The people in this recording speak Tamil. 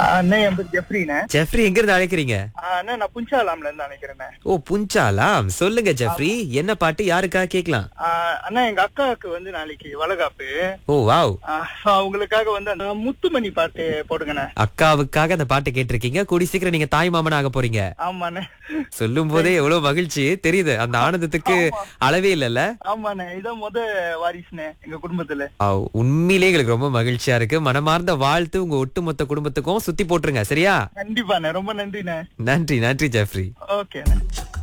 அண்ணே என் பேர் ஜெஃப்ரிண்ணே ஜெஃப்ரி எங்க இருந்து அழைக்கிறீங்க அண்ணா நான் புஞ்சாலாம்ல இருந்து நினைக்கிறேண்ணே ஓ புஞ்சாலாம் சொல்லுங்க ஜெஃப்ரி என்ன பாட்டு யாருக்காக கேட்கலாம் அண்ணா எங்க அக்காவுக்கு வந்து நாளைக்கு வளகாப்பு ஓ வாவ் ஆ, so அவங்களுக்காக வந்து அந்த முத்துமணி பாட்டு போடுங்கண்ணே அக்காவுக்காக அந்த பாட்டு கேட்டிருக்கீங்க கூடி சீக்கிரம் நீங்க தாய் மாமன் ஆக போறீங்க ஆமாண்ணே சொல்லும் போதே எவ்வளவு மகிழ்ச்சி தெரியுது அந்த ஆனந்தத்துக்கு அளவே இல்லல்ல ஆமாண்ணே இதான் முத வாரிசுண்ணே எங்க குடும்பத்துல ஆவ், உண்மையிலேயே எங்களுக்கு ரொம்ப மகிழ்ச்சியா இருக்கு மனமார்ந்த வாழ்த்து உங்க ஒட்டுமொத்த குடும்பத்துக்கும் சுத்தி போட்டுருங்க சரியா கண்டிப்பாண்ணே ரொம்ப நன்றிண்ணே நன்றி நன்றி ஜெஃப்ரி ஓகேண்ணே